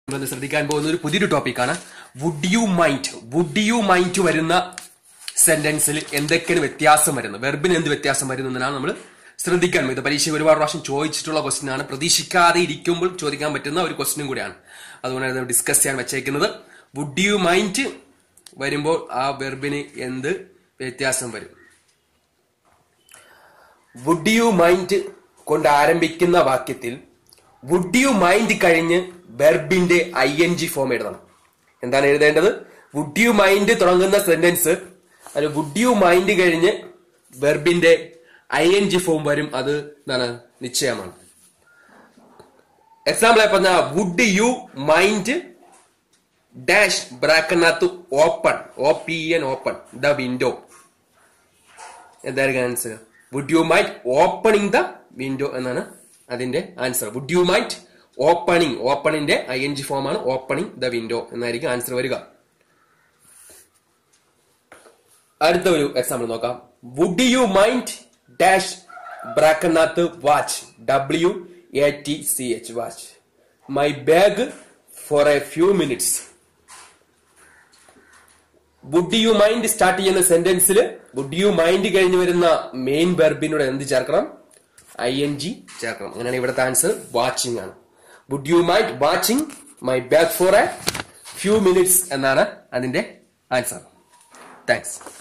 നമ്മൾ ശ്രദ്ധിക്കാൻ പോകുന്ന ഒരു പുതിയൊരു ടോപ്പിക്കാണ് would you mind would you mind വരുന്ന സെന്റൻസിൽ എന്തൊക്കെയാണ് വ്യത്യാസം വരുന്നത് വെർബിന് എന്ത് വ്യത്യാസം വരുന്നതിനാണ് നമ്മൾ ശ്രദ്ധിക്കാൻ പോകുന്നത് പരീക്ഷ ഒരുപാട് പ്രാവശ്യം ചോദിച്ചിട്ടുള്ള ക്വസ്റ്റ്യൻ ആണ് പ്രതീക്ഷിക്കാതെ ഇരിക്കുമ്പോൾ ചോദിക്കാൻ പറ്റുന്ന ഒരു ക്വസ്റ്റ്യനും കൂടിയാണ് അതുകൊണ്ടാണ് ഇത് ഡിസ്കസ് ചെയ്യാൻ വെച്ചേക്കുന്നത് വുഡ് യു മൈൻഡ് വരുമ്പോൾ ആ വെർബിന് എന്ത് വ്യത്യാസം വരും വുഡ് യു മൈൻഡ് കൊണ്ട് ആരംഭിക്കുന്ന വാക്യത്തിൽ വുഡ് യു മൈൻഡ് കഴിഞ്ഞ് വെർബിന്റെ ഐ എൻ ജി ഫോം എഴുതണം എന്താണ് എഴുതേണ്ടത് വുഡ് യു മൈൻഡ് തുടങ്ങുന്ന സെന്റൻസ് അത് വുഡ് യു മൈൻഡ് കഴിഞ്ഞ് വെർബിന്റെ ഐ എൻ ജി ഫോം വരും അത് എന്താണ് നിശ്ചയമാണ് എക്സാമ്പിൾ ആയി പറഞ്ഞ വുഡ് യു മൈൻഡ് ഡാഷ് ബ്രാക്കനകത്ത് open O P N open the window എന്തായിരിക്കും answer would you mind opening the window എന്നാണ് അതിന്റെ answer would you mind opening ഓപ്പണിന്റെ ഐ എൻ ജി ഫോം ആണ് ഓപ്പണിംഗ് ദ വിൻഡോ എന്നായിരിക്കും answer വരിക അടുത്ത ഒരു എക്സാമ്പിൾ നോക്കാം വുഡ് യു മൈൻഡ് ഡാഷ് ബ്രാക്കനകത്ത് watch W A T C H watch my bag for a few minutes would you mind start ചെയ്യുന്ന സെന്റൻസിൽ വുഡ് യു മൈൻഡ് കഴിഞ്ഞ് വരുന്ന മെയിൻ വെർബിനോട് എന്ത് ചേർക്കണം ഐ എൻ ജി ചേർക്കണം അങ്ങനെയാണ് ഇവിടുത്തെ ആൻസർ വാച്ചിങ് ആണ് would you mind watching my bag for a few minutes എന്നാണ് അതിന്റെ ആൻസർ താങ്ക്സ്